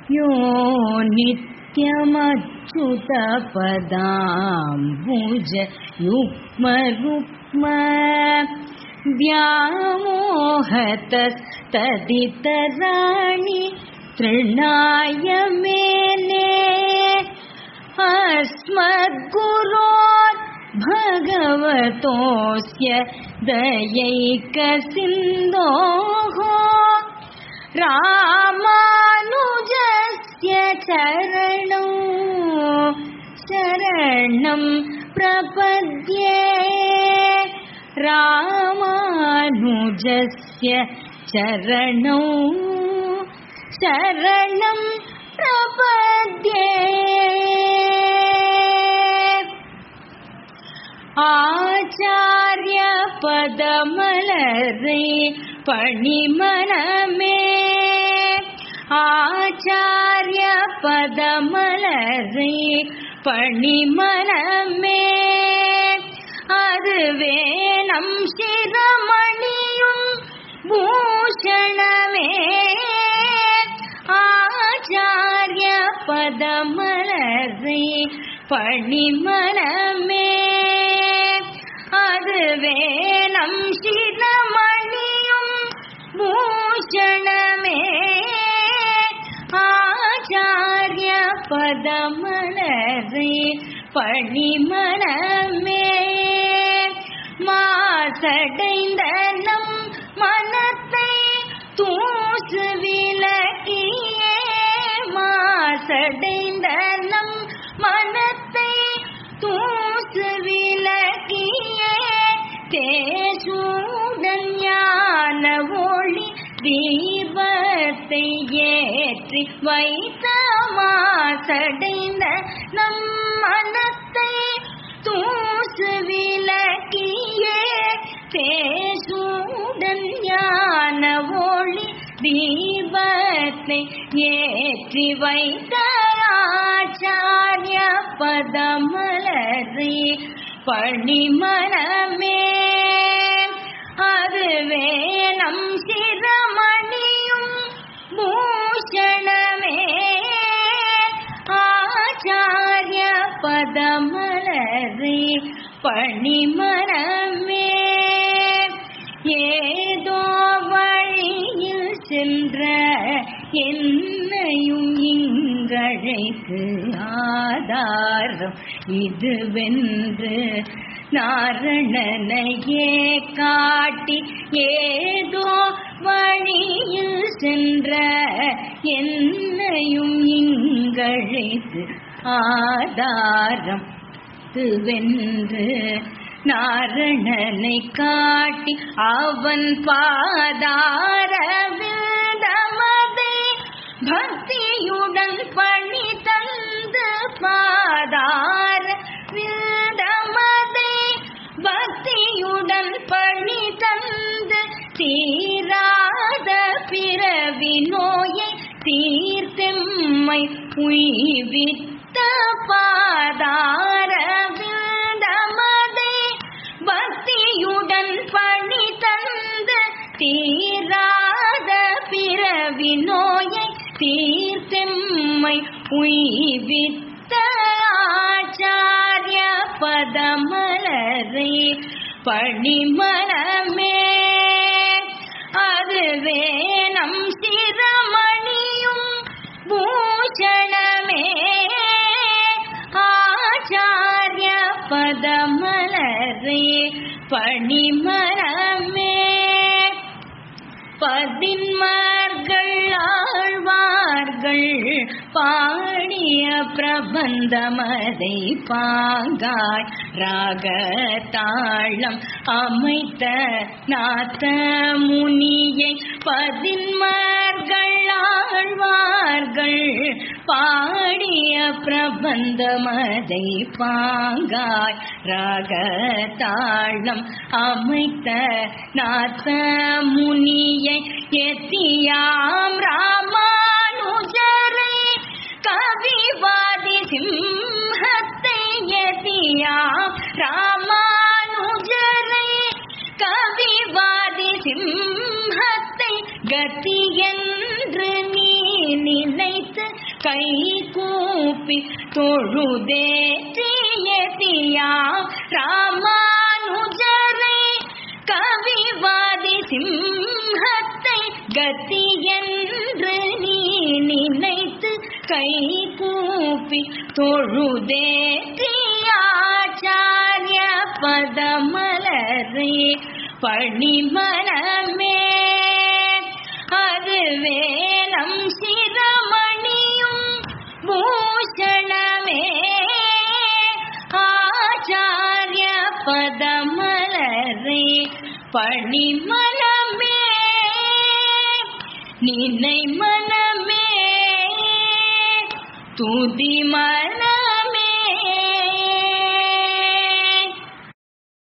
यो नित्यमच्युतपदाम्बुज युग्मरुक्म व्यामोहतस्तदितराणि तृणाय मेने अस्मद्गुरोर् भगवतोऽस्य दयैकसिन्धोः रामानुजस्य चरणौ शरणं प्रपद्ये रामानुजस्य चरणौ शरणं प्रपद्ये ஆச்சாரிய பதமலரை பணிமனமே ஆச்சாரிய பதமலரை பணிமனமே அதுவே நம் சிரமணியும் பூஷணமே ஆச்சாரிய பதமலரை பணிமனமே அதுவே நம் சிரமணியும் பூஷணமே ஆச்சாரிய பதமலரை பணிமனமே மாசடைந்த நம் மனத்தை தூசு விலக்கியே மாசடைந்த நம் மனத்தை தூசு விலக்கியே தேசூடன் ஞான ஒளி தீபத்தை ஏற்றி வைத்த மாசடைந்த நம் மனத்தை தூசு விலக்கியே தேசூடன் ஞான ஒளி தீபத்தை ஏற்றி வைத்த ஆச்சாரிய பதமலரை பணிமனமே அதுவே நம் சிரமணியும் பூஷணமே ஆச்சாரிய பதமலரை பணிமனமே ஏதோ வழியில் சென்ற என்னையும் இங்கழைக்கு ஆதாரம் இதுவென்று நாரணனையே காட்டி ஏதோ வழியில் சென்ற என்னையும் இங்கழைத்து ஆதாரம் வென்று நாரணனை காட்டி அவன் பாதார விந்தமதை பக்தியுடன் பணி தந்து பாதார விந்தமதை பக்தியுடன் பணி தந்து தீராத பிறவி நோயை தீர்த்தெம்மை உய்வித்த பாதார விந்தமதை பக்தியுடன் பணி தந்து தீராத பிறவி நோயை தீர்த்தெம்மை உய்வித்த ஆச்சாரிய பதமலரை பணிமனமே அதுவே நம் சிரமணியும் பூஷணமே ஆச்சாரிய பதமலரை பணிமனமே பதின்மார்கள் ஆழ்வார்கள் பாடிய பிரபந்தமதை பாங்காய் ராக தாளம் அமைத்த நாத்த முனியை பதின்மார்கள் ஆழ்வார்கள் பாடிய பிரபந்தமதை பாங்காய் ராக தாளம் அமைத்த நாத்த முனியை எத்தியாம் ராமானுஜரை கவிவாதி சிம்ஹத்தை எத்தியாம் ராமானுஜரை கவிவாதி சிம்ஹத்தை கதி என்று நீ நினைத்து கை கூப்பி தொழுதேற்றியதியா ராமானுஜரை கவிவாதி சிம்ஹத்தை கதி என்று நீ நினைத்து கை கூப்பி தொழுதேற்றியாச்சாரிய பதமலரே பணிமலமே அது வேலம் சிரமணியும் பூஷணமே ஆச்சாரிய பதமலரே பணிமலமே நினை மனமே துதி மன